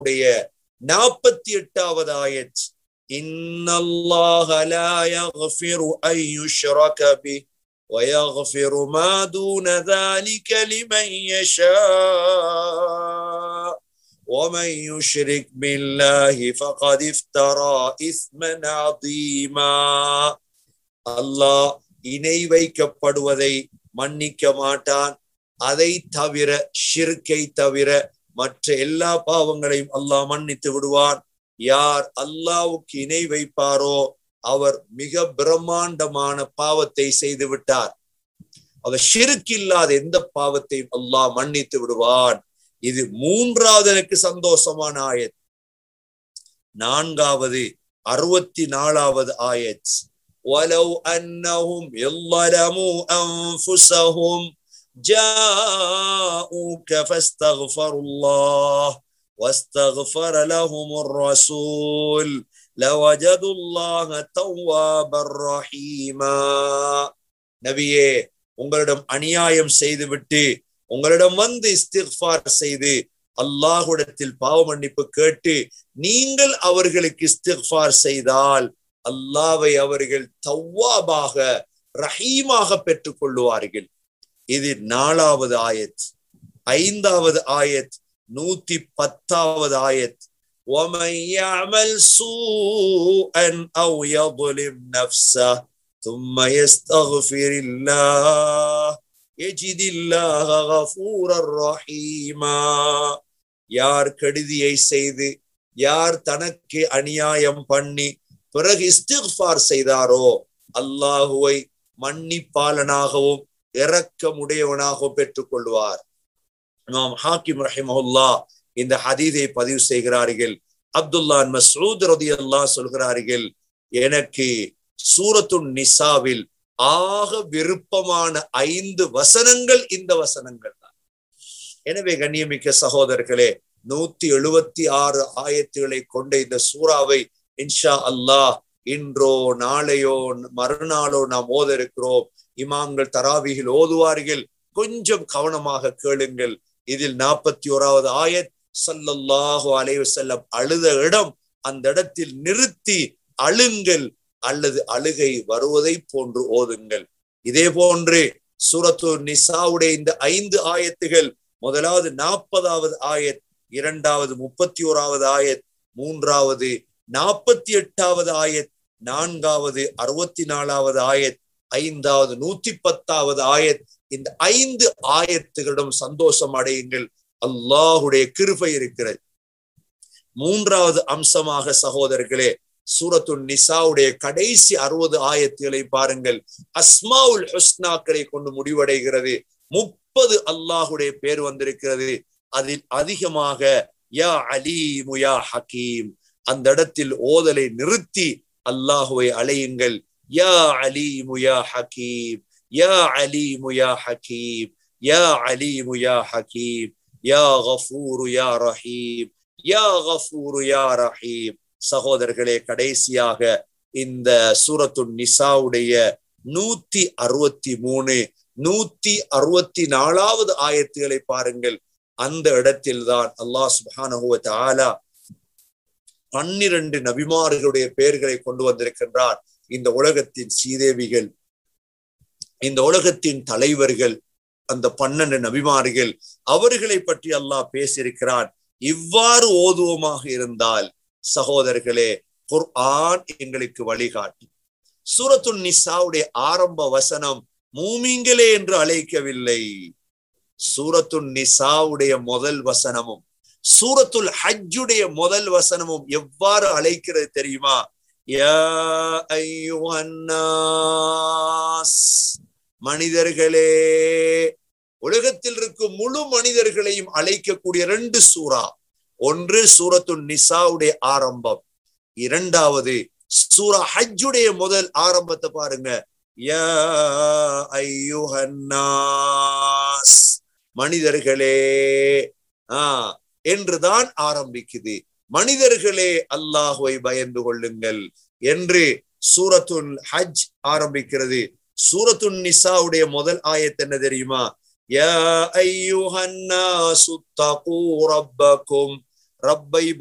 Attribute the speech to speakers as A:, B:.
A: உடைய நாற்பத்தி எட்டாவது ஆயத் இன்னல்லாஹ லா யக்ஃபிரு அன் யுஷ்ரக பி ويغفر ما دون ذلك لمن يشاء ومن يشرك بالله فقد افترى اثما عظيما அல்லாஹ் இணை வைக்கப்படுவதை மன்னிக்க மாட்டான் அதை தவிர ஷிர்கை தவிர மற்ற எல்லா பாவங்களையும் அல்லாஹ் மன்னித்து விடுவான் யார் அல்லாவுக்கு இணை வைப்பாரோ அவர் மிக பிரம்மாண்டமான பாவத்தை செய்து விட்டார் அவர் ஷிருக்கு இல்லாத எந்த பாவத்தையும் அல்லாஹ் மன்னித்து விடுவான் இது மூன்றாவது எனக்கு சந்தோஷமான ஆயத் நான்காவது அறுபத்தி நாலாவது ஆயத் ولو أنهم ظلموا أنفسهم جاءوك فاستغفروا الله واستغفر لهم الرسول لوجدوا الله توابا رحيما நபியே உங்களிடம் அநியாயம் செய்துவிட்டு உங்களிடம் வந்து இஸ்திஃபார் செய்து அல்லாஹுடத்தில் பாவ மன்னிப்பு கேட்டு நீங்கள் அவர்களுக்கு இஸ்திஃபார் செய்தால் அல்லாவை அவர்கள் தவ்வாபாக ரஹீமாக பெற்றுக் கொள்ளுவார்கள் இது நாலாவது ஆயத் ஐந்தாவது ஆயத் நூத்தி பத்தாவது ஆயத் ومن يعمل سوءا او يظلم نفسه ثم يستغفر الله يجد الله غفورا رحيما யார் கெடுதியை செய்து யார் தனக்கு அநியாயம் பண்ணி பிறகு இஸ்திஃபார் செய்தாரோ அல்லாஹுவை மன்னிப்பாளனாகவும் இரக்கமுடையவனாகவும் பெற்றுக் கொள்வார் இமாம் ஹாக்கிம் ரஹிமஹுல்லா இந்த ஹதீதை பதிவு செய்கிறார்கள் அப்துல்லான் மசூத் ரதி அல்லா சொல்கிறார்கள் எனக்கு சூரத்துன் நிசாவில் ஆக விருப்பமான ஐந்து வசனங்கள் இந்த வசனங்கள் தான் எனவே கண்ணியமிக்க சகோதரர்களே நூத்தி எழுபத்தி ஆறு ஆயத்துகளை கொண்ட இந்த சூறாவை இன்ஷா அல்லாஹ் இன்றோ நாளையோ மறுநாளோ நாம் ஓத இருக்கிறோம் இமாம்கள் தராவிகள் ஓதுவார்கள் கொஞ்சம் கவனமாக கேளுங்கள் இதில் நாற்பத்தி ஓராவது ஆயத் சல்லல்லாஹு அலைவு செல்லம் அழுத இடம் அந்த இடத்தில் நிறுத்தி அழுங்கள் அல்லது அழுகை வருவதை போன்று ஓதுங்கள் இதே போன்று சூரத்து நிசாவுடைய இந்த ஐந்து ஆயத்துகள் முதலாவது நாற்பதாவது ஆயத் இரண்டாவது முப்பத்தி ஓராவது ஆயத் மூன்றாவது நாற்பத்தி எட்டாவது ஆயத் நான்காவது அறுபத்தி நாலாவது ஆயத் ஐந்தாவது நூத்தி பத்தாவது ஆயத் இந்த ஐந்து ஆயத்துகளிடம் சந்தோஷம் அடையுங்கள் அல்லாஹுடைய கிருபை இருக்கிறது மூன்றாவது அம்சமாக சகோதரர்களே சூரத்து நிசாவுடைய கடைசி அறுபது ஆயத்துகளை பாருங்கள் அஸ்மாவுல் ஹுஸ்னாக்களை கொண்டு முடிவடைகிறது முப்பது அல்லாஹுடைய பேர் வந்திருக்கிறது அதில் அதிகமாக யா அலீமு யா ஹக்கீம் அந்த இடத்தில் ஓதலை நிறுத்தி அல்லாஹுவை அலையுங்கள் யா அலீமு யா ஹக்கீம் யா அலீமு யா ஹக்கீம் யா அலீமு யா ஹக்கீம் யா கஃபூரு யா ரஹீம் யா கஃபூரு யா ரஹீம் சகோதரர்களே கடைசியாக இந்த சூரத்து நிசாவுடைய நூத்தி அறுபத்தி மூணு நூத்தி அறுபத்தி நாலாவது ஆயத்துகளை பாருங்கள் அந்த இடத்தில் தான் அல்லாஹ் சுபானுவ ஆலா பன்னிரண்டு நபிமார்களுடைய பெயர்களை கொண்டு வந்திருக்கின்றார் இந்த உலகத்தின் சீதேவிகள் இந்த உலகத்தின் தலைவர்கள் அந்த பன்னெண்டு நபிமார்கள் அவர்களை பற்றி அல்லாஹ் பேசியிருக்கிறான் இவ்வாறு ஓதுவமாக இருந்தால் சகோதரர்களே குர்ஆன் எங்களுக்கு வழிகாட்டி சூரத்துல் நிசாவுடைய ஆரம்ப வசனம் மூமிங்களே என்று அழைக்கவில்லை சூரத்துல் நிசாவுடைய முதல் வசனமும் சூரத்துல் ஹஜ்ஜுடைய முதல் வசனமும் எவ்வாறு அழைக்கிறது தெரியுமா மனிதர்களே உலகத்தில் இருக்கும் முழு மனிதர்களையும் அழைக்கக்கூடிய ரெண்டு சூறா ஒன்று சூரத்துல் நிசாவுடைய ஆரம்பம் இரண்டாவது சூரா ஹஜ்ஜுடைய முதல் ஆரம்பத்தை பாருங்க மனிதர்களே ஆஹ் என்றுதான் ஆரம்பிக்குது மனிதர்களே அல்லாஹுவை பயந்து கொள்ளுங்கள் என்று சூரத்துல் ஹஜ் ஆரம்பிக்கிறது சூரத்துன் நிசாவுடைய முதல் ஆயத் என்ன தெரியுமா يا أيها الناس اتقوا ربكم ரப்பை